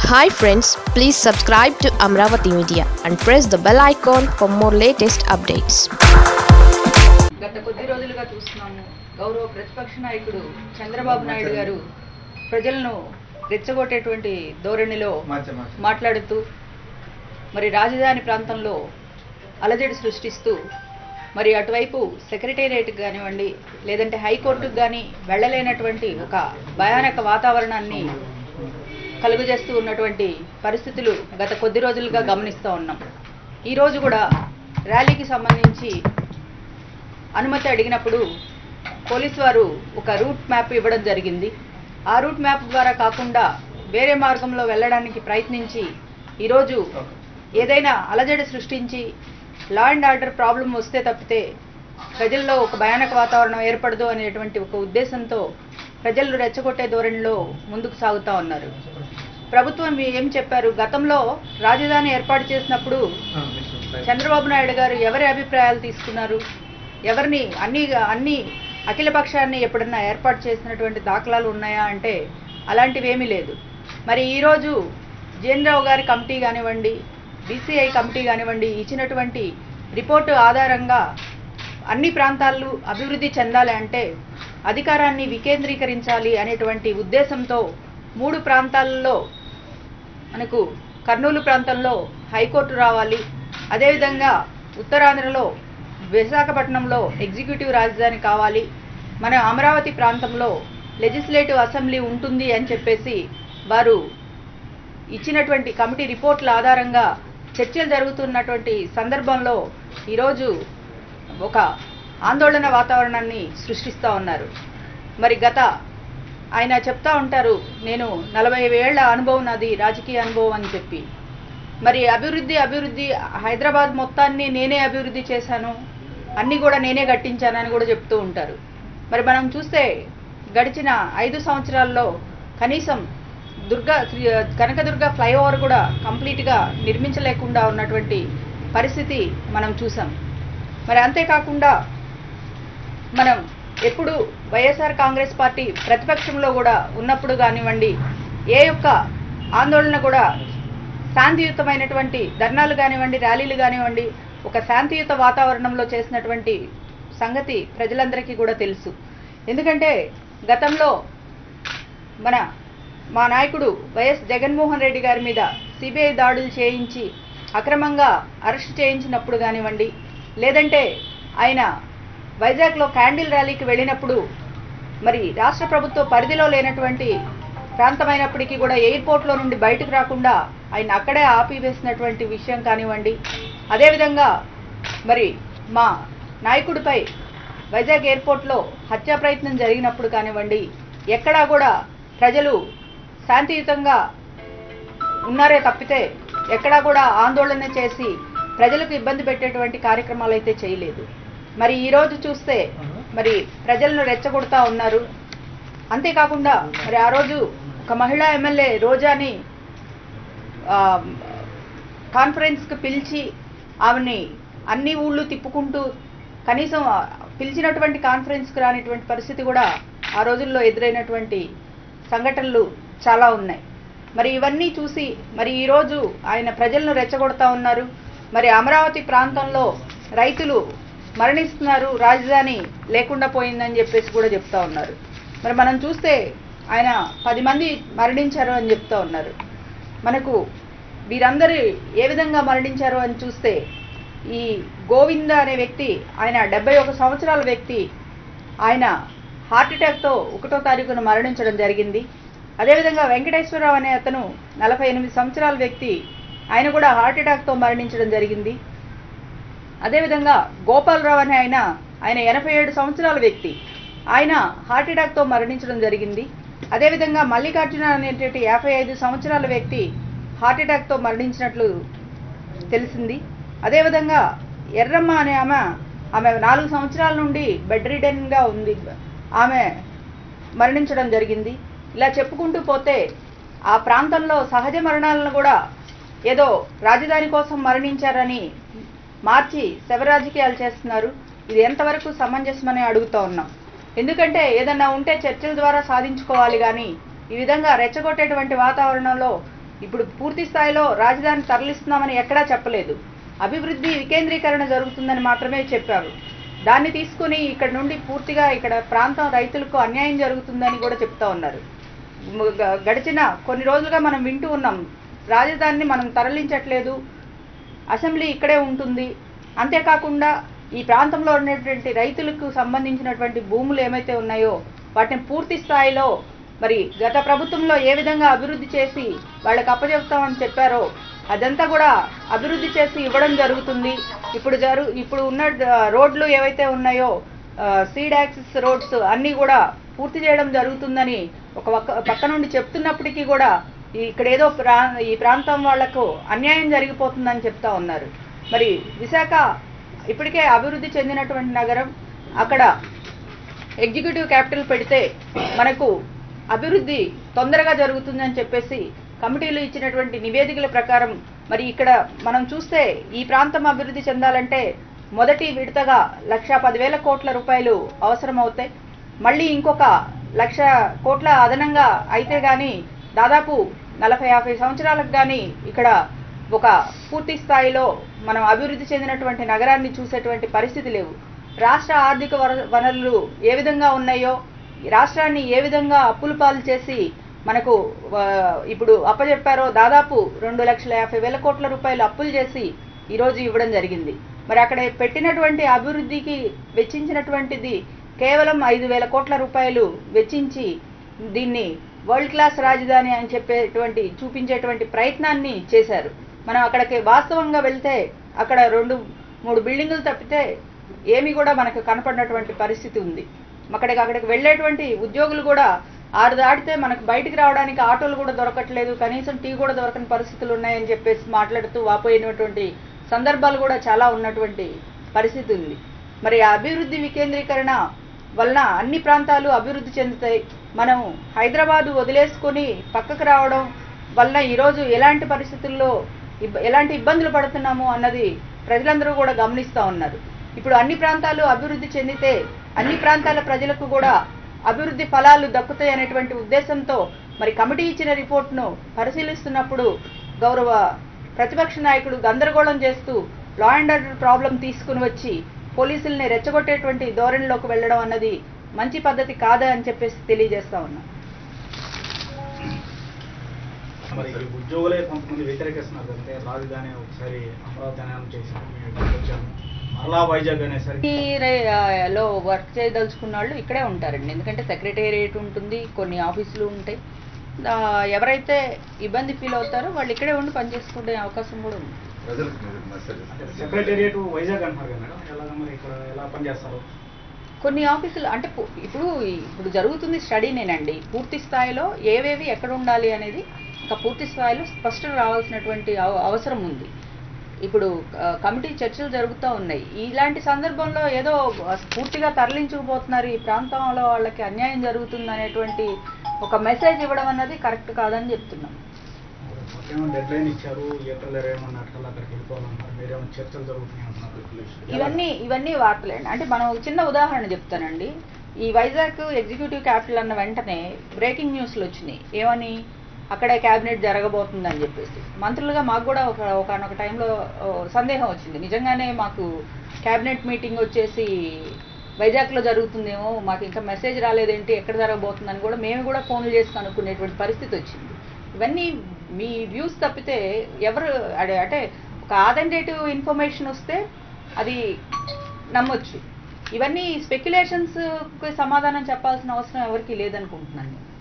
hi friends please subscribe to Amaravati media and press the bell icon for more latest updates గత కొద్ది రోజులుగా చూస్తున్నాము గౌరవ ప్రతిపక్ష నాయకుడు చంద్రబాబు నాయుడు గారు ప్రజలను రెచ్చగొట్టేటువంటి ధోరణిలో మాట్లాడుతూ మరి రాజధాని ప్రాంతంలో అలజడి సృష్టిస్తూ మరి అటువైపు సెక్రటేరియట్కి కానివ్వండి లేదంటే హైకోర్టుకు కానీ వెళ్ళలేనటువంటి ఒక భయానక వాతావరణాన్ని కలుగజేస్తూ ఉన్నటువంటి పరిస్థితులు గత కొద్ది రోజులుగా గమనిస్తూ ఉన్నాం ఈరోజు కూడా ర్యాలీకి సంబంధించి అనుమతి అడిగినప్పుడు పోలీసు వారు ఒక రూట్ మ్యాప్ ఇవ్వడం జరిగింది ఆ రూట్ మ్యాప్ ద్వారా కాకుండా వేరే మార్గంలో వెళ్ళడానికి ప్రయత్నించి ఈరోజు ఏదైనా అలజడి సృష్టించి లా అండ్ ఆర్డర్ ప్రాబ్లం వస్తే తప్పితే ప్రజల్లో ఒక భయానక వాతావరణం ఏర్పడదు అనేటువంటి ఒక ఉద్దేశంతో ప్రజలు రెచ్చగొట్టే ధోరణిలో ముందుకు సాగుతూ ఉన్నారు ప్రభుత్వం ఏం చెప్పారు గతంలో రాజధాని ఏర్పాటు చేసినప్పుడు చంద్రబాబు నాయుడు గారు ఎవరి అభిప్రాయాలు తీసుకున్నారు ఎవరిని అన్ని అన్ని అఖిల పక్షాన్ని ఎప్పుడన్నా ఏర్పాటు చేసినటువంటి దాఖలాలు ఉన్నాయా అంటే అలాంటివి ఏమీ లేదు మరి ఈరోజు జేఎన్ రావు గారి కమిటీ కానివ్వండి బీసీఐ కమిటీ కానివ్వండి ఇచ్చినటువంటి రిపోర్టు ఆధారంగా అన్ని ప్రాంతాలు అభివృద్ధి చెందాలి అంటే అధికారాన్ని వికేంద్రీకరించాలి అనేటువంటి ఉద్దేశంతో మూడు ప్రాంతాలలో మనకు కర్నూలు ప్రాంతంలో హైకోర్టు రావాలి అదేవిధంగా ఉత్తరాంధ్రలో విశాఖపట్నంలో ఎగ్జిక్యూటివ్ రాజధాని కావాలి మన అమరావతి ప్రాంతంలో లెజిస్లేటివ్ అసెంబ్లీ ఉంటుంది అని చెప్పేసి వారు ఇచ్చినటువంటి కమిటీ రిపోర్ట్ల ఆధారంగా చర్చలు జరుగుతున్నటువంటి సందర్భంలో ఈరోజు ఒక ఆందోళన వాతావరణాన్ని సృష్టిస్తూ ఉన్నారు మరి గత ఆయన చెప్తా ఉంటారు నేను నలభై ఏళ్ల అనుభవం నాది రాజకీయ అనుభవం అని చెప్పి మరి అభివృద్ధి అభివృద్ధి హైదరాబాద్ మొత్తాన్ని నేనే అభివృద్ధి చేశాను అన్నీ కూడా నేనే కట్టించానని కూడా చెప్తూ ఉంటారు మరి మనం చూస్తే గడిచిన ఐదు సంవత్సరాల్లో కనీసం దుర్గా శ్రీ కనకదుర్గ ఫ్లైఓవర్ కూడా కంప్లీట్గా నిర్మించలేకుండా ఉన్నటువంటి పరిస్థితి మనం చూసాం మరి అంతేకాకుండా మనం ఎప్పుడు వైఎస్ఆర్ కాంగ్రెస్ పార్టీ ప్రతిపక్షంలో కూడా ఉన్నప్పుడు కానివ్వండి ఏ యొక్క ఆందోళన కూడా శాంతియుతమైనటువంటి ధర్నాలు కానివ్వండి ర్యాలీలు కానివ్వండి ఒక శాంతియుత వాతావరణంలో చేసినటువంటి సంగతి ప్రజలందరికీ కూడా తెలుసు ఎందుకంటే గతంలో మన మా నాయకుడు వైఎస్ జగన్మోహన్ రెడ్డి గారి మీద సిబిఐ దాడులు చేయించి అక్రమంగా అరెస్ట్ చేయించినప్పుడు కానివ్వండి లేదంటే ఆయన వైజాగ్లో క్యాండిల్ ర్యాలీకి వెళ్ళినప్పుడు మరి రాష్ట్ర ప్రభుత్వ పరిధిలో లేనటువంటి ప్రాంతమైనప్పటికీ కూడా ఎయిర్పోర్ట్లో నుండి బయటకు రాకుండా ఆయన అక్కడే ఆపివేసినటువంటి విషయం కానివ్వండి అదేవిధంగా మరి మా నాయకుడిపై వైజాగ్ ఎయిర్పోర్ట్లో హత్యా ప్రయత్నం జరిగినప్పుడు కానివ్వండి ఎక్కడా కూడా ప్రజలు శాంతియుతంగా ఉన్నారే తప్పితే ఎక్కడా కూడా ఆందోళన చేసి ప్రజలకు ఇబ్బంది పెట్టేటువంటి కార్యక్రమాలు అయితే చేయలేదు మరి ఈరోజు చూస్తే మరి ప్రజలను రెచ్చగొడతా ఉన్నారు అంతేకాకుండా మరి ఆ రోజు ఒక మహిళా ఎమ్మెల్యే రోజాని ఆ, కాన్ఫరెన్స్కి పిలిచి ఆమెని అన్ని ఊళ్ళు తిప్పుకుంటూ కనీసం ఆ పిలిచినటువంటి కాన్ఫరెన్స్కి రానిటువంటి పరిస్థితి కూడా ఆ రోజుల్లో ఎదురైనటువంటి సంఘటనలు చాలా ఉన్నాయి మరి ఇవన్నీ చూసి మరి ఈరోజు ఆయన ప్రజలను రెచ్చగొడతా ఉన్నారు మరి అమరావతి ప్రాంతంలో రైతులు మరణిస్తున్నారు రాజధాని లేకుండా పోయిందని చెప్పేసి కూడా చెప్తా ఉన్నారు మరి మనం చూస్తే ఆయన పది మంది మరణించారు అని చెప్తా ఉన్నారు మనకు వీరందరూ ఏ విధంగా మరణించారు అని చూస్తే ఈ గోవింద అనే వ్యక్తి ఆయన డెబ్బై ఒక సంవత్సరాల వ్యక్తి ఆయన హార్ట్ అటాక్తో ఒకటో తారీఖున మరణించడం జరిగింది అదేవిధంగా వెంకటేశ్వరరావు అనే అతను నలభై ఎనిమిది సంవత్సరాల వ్యక్తి ఆయన కూడా హార్ట్ అటాక్తో మరణించడం జరిగింది అదేవిధంగా గోపాలరావు అనే ఆయన ఆయన ఎనభై ఏడు సంవత్సరాల వ్యక్తి ఆయన హార్ట్ అటాక్తో మరణించడం జరిగింది అదేవిధంగా మల్లికార్జున అనేటువంటి యాభై ఐదు సంవత్సరాల వ్యక్తి హార్ట్ అటాక్తో మరణించినట్లు తెలిసింది అదేవిధంగా ఎర్రమ్మ అనే ఆమె ఆమె నాలుగు సంవత్సరాల నుండి బెడ్ రిడన్గా ఉంది ఆమె మరణించడం జరిగింది ఇలా చెప్పుకుంటూ పోతే ఆ ప్రాంతంలో సహజ మరణాలను కూడా ఏదో రాజధాని కోసం మరణించారని మార్చి శవ రాజకీయాలు చేస్తున్నారు ఇది ఎంతవరకు సమంజసమని అడుగుతూ ఉన్నాం ఎందుకంటే ఏదన్నా ఉంటే చర్చల ద్వారా సాధించుకోవాలి కానీ ఈ విధంగా రెచ్చగొట్టేటువంటి వాతావరణంలో ఇప్పుడు పూర్తి స్థాయిలో రాజధాని తరలిస్తున్నామని ఎక్కడా చెప్పలేదు అభివృద్ధి వికేంద్రీకరణ జరుగుతుందని మాత్రమే చెప్పారు దాన్ని తీసుకుని ఇక్కడ నుండి పూర్తిగా ఇక్కడ ప్రాంతం రైతులకు అన్యాయం జరుగుతుందని కూడా చెప్తా ఉన్నారు మ- గ- గడిచిన కొన్ని రోజులుగా మనం వింటూ ఉన్నాం రాజధానిని మనం తరలించట్లేదు అసెంబ్లీ ఇక్కడే ఉంటుంది అంతేకాకుండా ఈ ప్రాంతంలో ఉన్నటువంటి రైతులకు సంబంధించినటువంటి భూములు ఏమైతే ఉన్నాయో వాటిని పూర్తి స్థాయిలో మరి గత ప్రభుత్వంలో ఏ విధంగా అభివృద్ధి చేసి వాళ్ళకి అప్పచెప్తామని చెప్పారో అదంతా కూడా అభివృద్ధి చేసి ఇవ్వడం జరుగుతుంది ఇప్పుడు జరు ఇప్పుడు ఉన్న ఆ, రోడ్లు ఏవైతే ఉన్నాయో సీడ్ యాక్సిస్ రోడ్స్ అన్నీ కూడా పూర్తి చేయడం జరుగుతుందని ఒక పక్క పక్క నుండి చెప్తున్నప్పటికీ కూడా ఈ ఇక్కడ ఏదో ప్రా ఈ ప్రాంతం వాళ్లకు అన్యాయం జరిగిపోతుందని చెప్తా ఉన్నారు మరి విశాఖ ఇప్పటికే అభివృద్ధి చెందినటువంటి నగరం అక్కడ ఎగ్జిక్యూటివ్ క్యాపిటల్ పెడితే మనకు అభివృద్ధి తొందరగా జరుగుతుందని చెప్పేసి కమిటీలు ఇచ్చినటువంటి నివేదికల ప్రకారం మరి ఇక్కడ మనం చూస్తే ఈ ప్రాంతం అభివృద్ధి చెందాలంటే మొదటి విడతగా లక్ష పదివేల కోట్ల రూపాయలు అవసరం అవుతాయి మళ్ళీ ఇంకొక లక్ష కోట్ల అదనంగా అయితే గాని దాదాపు నలభై యాభై సంవత్సరాలకు కానీ ఇక్కడ ఒక పూర్తి స్థాయిలో మనం అభివృద్ధి చెందినటువంటి నగరాన్ని చూసేటువంటి పరిస్థితి లేవు రాష్ట్ర ఆర్థిక వర- వనరులు ఏ విధంగా ఉన్నాయో ఈ రాష్ట్రాన్ని ఏ విధంగా అప్పులు పాలు చేసి మనకు ఆ, ఇప్పుడు అప్పచెప్పారో దాదాపు రెండు లక్షల యాభై వేల కోట్ల రూపాయలు అప్పులు చేసి ఈరోజు ఇవ్వడం జరిగింది మరి అక్కడ పెట్టినటువంటి అభివృద్ధికి వెచ్చించినటువంటిది కేవలం ఐదు వేల కోట్ల రూపాయలు వెచ్చించి దీన్ని వరల్డ్ క్లాస్ రాజధాని అని చెప్పేటువంటి చూపించేటువంటి ప్రయత్నాన్ని చేశారు మనం అక్కడికి వాస్తవంగా వెళ్తే అక్కడ రెండు మూడు బిల్డింగులు తప్పితే ఏమీ కూడా మనకు కనపడినటువంటి పరిస్థితి ఉంది అక్కడికి అక్కడికి వెళ్ళేటువంటి ఉద్యోగులు కూడా ఆరు దాటితే మనకు బయటికి రావడానికి ఆటోలు కూడా దొరకట్లేదు కనీసం టీ కూడా దొరకని పరిస్థితులు ఉన్నాయని చెప్పేసి మాట్లాడుతూ వాపోయినటువంటి సందర్భాలు కూడా చాలా ఉన్నటువంటి పరిస్థితి ఉంది మరి ఆ అభివృద్ధి వికేంద్రీకరణ వలన అన్ని ప్రాంతాలు అభివృద్ధి చెందుతాయి మనం హైదరాబాదు వదిలేసుకొని పక్కకు రావడం వలన ఈరోజు ఎలాంటి పరిస్థితుల్లో ఇబ్బ- ఎలాంటి ఇబ్బందులు పడుతున్నాము అన్నది ప్రజలందరూ కూడా గమనిస్తూ ఉన్నారు ఇప్పుడు అన్ని ప్రాంతాలు అభివృద్ధి చెందితే అన్ని ప్రాంతాల ప్రజలకు కూడా అభివృద్ధి ఫలాలు దక్కుతాయి అనేటువంటి ఉద్దేశంతో మరి కమిటీ ఇచ్చిన రిపోర్ట్ను పరిశీలిస్తున్నప్పుడు గౌరవ ప్రతిపక్ష నాయకుడు గందరగోళం చేస్తూ లా అండ్ ఆర్డర్ ప్రాబ్లం తీసుకుని వచ్చి పోలీసుల్ని రెచ్చగొట్టేటువంటి ధోరణిలోకి వెళ్ళడం అన్నది మంచి పద్ధతి కాదా అని చెప్పేసి తెలియజేస్తా ఉన్నా మరి ఈ ఉద్యోగులే కొంతమంది వ్యతిరేకిస్తున్నారు కదంటే రాజధాని ఒకసారి అమరావతి అని చేశాము మేము ఇక్కడికి వచ్చాము మరలా వైజాగ్ అనేసరికి ఈ రే- ఆ, లో వర్క్ చేయదలుచుకున్న వాళ్ళు ఇక్కడే ఉంటారండి ఎందుకంటే సెక్రటేరియట్ ఉంటుంది కొన్ని ఆఫీసులు ఉంటాయి ఆ, ఎవరైతే ఇబ్బంది ఫీల్ అవుతారో వాళ్ళు ఇక్కడే ఉండి పనిచేసుకునే అవకాశం కూడా ఉంది ప్రజలకు మీరు మెసేజ్ అంటే సెక్రటేరియట్ వైజాగ్ అంటున్నారు కదా మేడం ఎలాగ మరి ఇక్కడ ఎలా పనిచేస్తారు కొన్ని ఆఫీసులు అంటే పు- ఇప్పుడు ఇప్పుడు జరుగుతుంది స్టడీనేనండి పూర్తి స్థాయిలో ఏవేవి ఎక్కడ ఉండాలి అనేది ఇంకా పూర్తి స్థాయిలో స్పష్టం రావాల్సినటువంటి అవ- అవసరం ఉంది ఇప్పుడు ఆ, కమిటీ చర్చలు జరుగుతూ ఉన్నాయి ఇలాంటి సందర్భంలో ఏదో పూర్తిగా తరలించుకుపోతున్నారు ఈ ప్రాంతంలో వాళ్ళకి అన్యాయం జరుగుతుంది అనేటువంటి ఒక మెసేజ్ ఇవ్వడం అన్నది కరెక్ట్ కాదని చెప్తున్నాం మాకేమో డెడ్ లైన్ ఇచ్చారు ఏప్రిల్ ఇరవై మూడు నాటికల్లా అక్కడికి వెళ్ళిపోవాలన్నారు మీరేమో చర్చలు జరుగుతున్నాయి అంటున్నారు ఇవన్నీ ఇవన్నీ వార్తలేండి అంటే మనం ఒక చిన్న ఉదాహరణ చెప్తానండి ఈ వైజాగ్ ఎగ్జిక్యూటివ్ క్యాపిటల్ అన్న వెంటనే బ్రేకింగ్ న్యూస్లు వచ్చినాయి ఏమని అక్కడే క్యాబినెట్ జరగబోతుందని చెప్పేసి మంత్రులుగా మాకు కూడా ఒక ఒకనొక టైంలో ఓ, సందేహం వచ్చింది నిజంగానే మాకు క్యాబినెట్ మీటింగ్ వచ్చేసి వైజాగ్లో జరుగుతుందేమో మాకు ఇంకా మెసేజ్ రాలేదేంటి ఎక్కడ జరగబోతుందని కూడా మేము కూడా ఫోన్లు చేసి కనుక్కునేటువంటి పరిస్థితి వచ్చింది ఇవన్నీ మీ వ్యూస్ తప్పితే ఎవరు అడే- అంటే ఒక ఆథెంటేటివ్ ఇన్ఫర్మేషన్ వస్తే అది నమ్మొచ్చు ఇవన్నీ స్పెక్యులేషన్స్కి సమాధానం చెప్పాల్సిన అవసరం ఎవరికి లేదనుకుంటున్నాను నేను